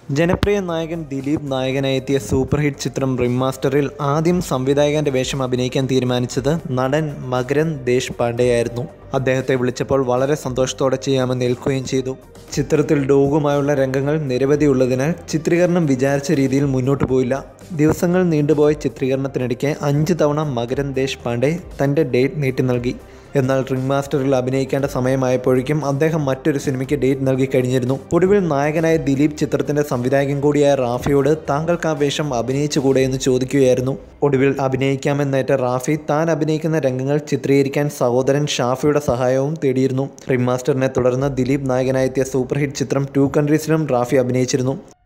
ജനപ്രിയ നായകൻ ദിലീപ് നായകനായി എത്തിയ സൂപ്പർ ഹിറ്റ് ചിത്രം റിമാസ്റ്ററിൽ ആദ്യം സംവിധായകന്റെ വേഷം അഭിനയിക്കാൻ തീരുമാനിച്ചത് നടൻ മകരൻ ദേശ്പാണ്ഡെയായിരുന്നു അദ്ദേഹത്തെ വിളിച്ചപ്പോൾ വളരെ സന്തോഷത്തോടെ ചെയ്യാമെന്ന് ഏൽക്കുകയും ചെയ്തു ചിത്രത്തിൽ ഡോഗുമായുള്ള രംഗങ്ങൾ നിരവധിയുള്ളതിനാൽ ചിത്രീകരണം വിചാരിച്ച രീതിയിൽ മുന്നോട്ട് പോയില്ല ദിവസങ്ങൾ നീണ്ടുപോയ ചിത്രീകരണത്തിനിടയ്ക്ക് അഞ്ച് തവണ മകരൻ ദേശ്പാണ്ഡെ തൻ്റെ ഡേറ്റ് നീട്ടി നൽകി എന്നാൽ റിംഗ് മാസ്റ്ററിൽ അഭിനയിക്കേണ്ട സമയമായപ്പോഴേക്കും അദ്ദേഹം മറ്റൊരു സിനിമയ്ക്ക് ഡേറ്റ് നൽകി കഴിഞ്ഞിരുന്നു ഒടുവിൽ നായകനായ ദിലീപ് ചിത്രത്തിന്റെ സംവിധായകൻ കൂടിയായ റാഫിയോട് താങ്കൾക്ക് ആ വേഷം അഭിനയിച്ചുകൂടെ എന്ന് ചോദിക്കുകയായിരുന്നു ഒടുവിൽ അഭിനയിക്കാമെന്നേറ്റ റാഫി താൻ അഭിനയിക്കുന്ന രംഗങ്ങൾ ചിത്രീകരിക്കാൻ സഹോദരൻ ഷാഫിയുടെ സഹായവും തേടിയിരുന്നു റിംഗ് മാസ്റ്ററിനെ തുടർന്ന് ദിലീപ് നായകനായെത്തിയ സൂപ്പർ ഹിറ്റ് ചിത്രം ടു കൺട്രീസിലും റാഫി അഭിനയിച്ചിരുന്നു